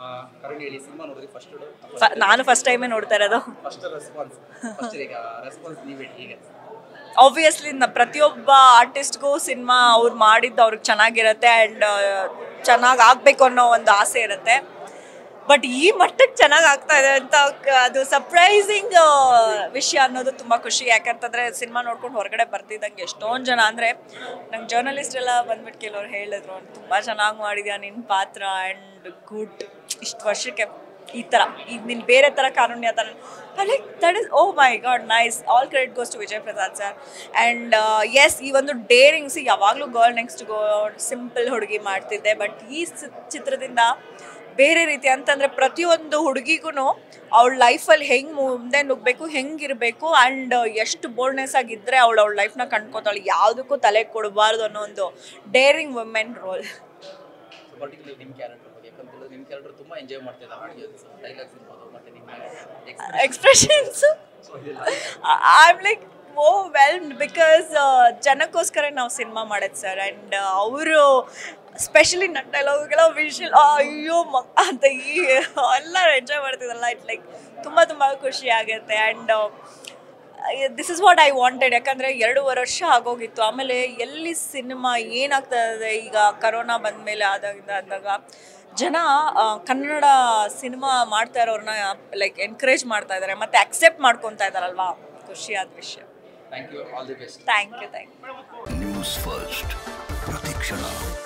ಕರಣ್ ಹೇಳಿ ಸಿನಿಮಾ ನೋಡಿದ್ರಿ ಫಸ್ಟ್ ಫ- ನಾನು ಫಸ್ಟ್ ಟೈಮೇ ನೋಡ್ತಾ ಇರೋದು ಫಸ್ಟ್ ರೆಸ್ಪಾನ್ಸ್ ಫಸ್ಟ್ ಈಗ ರೆಸ್ಪಾನ್ಸ್ ನೀವೇ ಹೇಗೆ ಆಬ್ವಿಯಸ್ಲಿ ಪ್ರತಿಯೊಬ್ಬ ಆರ್ಟಿಸ್ಟ್ಗೂ ಸಿನಿಮಾ ಅವ್ರು ಮಾಡಿದ್ದು ಅವ್ರಿಗೆ ಚೆನ್ನಾಗಿರುತ್ತೆ ಆ್ಯಂಡ್ ಚೆನ್ನಾಗಿ ಆಗಬೇಕು ಅನ್ನೋ ಒಂದು ಆಸೆ ಇರುತ್ತೆ ಬಟ್ ಈ ಮಟ್ಟಕ್ಕೆ ಚೆನ್ನಾಗಿ ಆಗ್ತಾ ಇದೆ ಅಂತ ಕ- ಅದು ಸರ್ಪ್ರೈಸಿಂಗ್ ವಿಷಯ ಅನ್ನೋದು ತುಂಬ ಖುಷಿ ಯಾಕಂತಂದರೆ ಸಿನಿಮಾ ನೋಡ್ಕೊಂಡು ಹೊರಗಡೆ ಬರ್ತಿದ್ದಂಗೆ ಎಷ್ಟೊಂದು ಜನ ಅಂದರೆ ನಂಗೆ ಜರ್ನಲಿಸ್ಟ್ ಎಲ್ಲ ಬಂದ್ಬಿಟ್ಟು ಕೆಲವ್ರು ಹೇಳಿದ್ರು ತುಂಬ ಚೆನ್ನಾಗಿ ಮಾಡಿದ್ಯಾ ನಿನ್ನ ಪಾತ್ರ ಆ್ಯಂಡ್ ಗುಡ್ ಇಷ್ಟು ವರ್ಷಕ್ಕೆ ಈ ಥರ ಈಗ ನೀನು ಬೇರೆ ಥರ ಕಾನೂನ್ಯ ಥರ like that is oh my god nice all credit goes to Vijay Prasad sir and yes ಈ ಒಂದು ಡೇರಿಂಗ್ಸ್ ಯಾವಾಗಲೂ ಗರ್ಲ್ ನೆಕ್ಸ್ಟ್ ಗೋ ಸಿಂಪಲ್ ಹುಡುಗಿ ಮಾಡ್ತಿದ್ದೆ ಬಟ್ ಈ ಸಿ- ಚಿತ್ರದಿಂದ ಬೇರೆ ರೀತಿ ಅಂತಂದರೆ ಪ್ರತಿಯೊಂದು ಹುಡುಗಿಗೂ ಅವಳ ಲೈಫಲ್ಲಿ ಹೆಂಗೆ ಮುಂದೆ ನುಗ್ಬೇಕು ಹೆಂಗಿರಬೇಕು ಆ್ಯಂಡ್ ಎಷ್ಟು ಬೋಲ್ಡ್ನೆಸ್ ಆಗಿದ್ದರೆ ಅವಳು ಅವಳ ಲೈಫ್ನ ಕಂಡ್ಕೋತಾಳೆ ಯಾವುದಕ್ಕೂ ತಲೆ ಕೊಡಬಾರ್ದು ಅನ್ನೋ ಒಂದು ಡೇರಿಂಗ್ ವುಮೆನ್ ರೋಲ್ ಪರ್ಟಿಕ್ಯುಲರ್ ನಿಮ್ಮ ಕ್ಯಾರೆಕ್ಟರ್ ಬಗ್ಗೆ ಯಾಕಂತೇಳಿದ್ರೆ ನಿಮ್ಮ ಕ್ಯಾರೆಕ್ಟರ್ ತುಂಬ ಎಂಜಾಯ್ ಮಾಡ್ತಿದ್ದ ಆಡಿಯನ್ಸ್ ಡೈಲಾಗ್ಸ್ ಇರ್ಬೋದು ಮತ್ತು ನಿಮ್ಮ expressions I am like oh well because ಜನಕ್ಕೋಸ್ಕರ ನಾವು ಸಿನಿಮಾ ಮಾಡೋದು ಸರ್ ಆ್ಯಂಡ್ ಅವರು ಸ್ಪೆಷಲಿ ನನ್ನ ಡೈಲಾಗ್ಗೆಲ್ಲ ವಿಷಲ್ ಅಯ್ಯೋ ಮ ಅಂತ ಈ ಎಲ್ಲ ಎಂಜಾಯ್ ಮಾಡ್ತಿದ್ದಲ್ಲ ಇಟ್ ಲೈಕ್ ತುಂಬ ತುಂಬ ಖುಷಿ ಆಗುತ್ತೆ and this is what I wanted ಯಾಕಂದರೆ ಎರಡೂವರೆ ವರ್ಷ ಆಗೋಗಿತ್ತು ಆಮೇಲೆ ಎಲ್ಲಿ ಸಿನಿಮಾ ಏನಾಗ್ತಾ ಇದೆ ಈಗ ಕರೋನಾ ಬಂದಮೇಲೆ ಆದಾಗಿಂದ ಆದಾಗ ಜನ ಆ, ಕನ್ನಡ ಸಿನಿಮಾ ಮಾಡ್ತಾ ಇರೋರನ್ನ ಲೈಕ್ ಎನ್ಕರೇಜ್ ಮಾಡ್ತಾ ಇದ್ದಾರೆ ಮತ್ತು ಅಕ್ಸೆಪ್ಟ್ ಮಾಡ್ಕೊತಾ ಇದ್ದಾರಲ್ವಾ ಖುಷಿಯಾದ ವಿಷಯ thank you all the best thank you thank you news first ಪ್ರತಿಕ್ಷಣ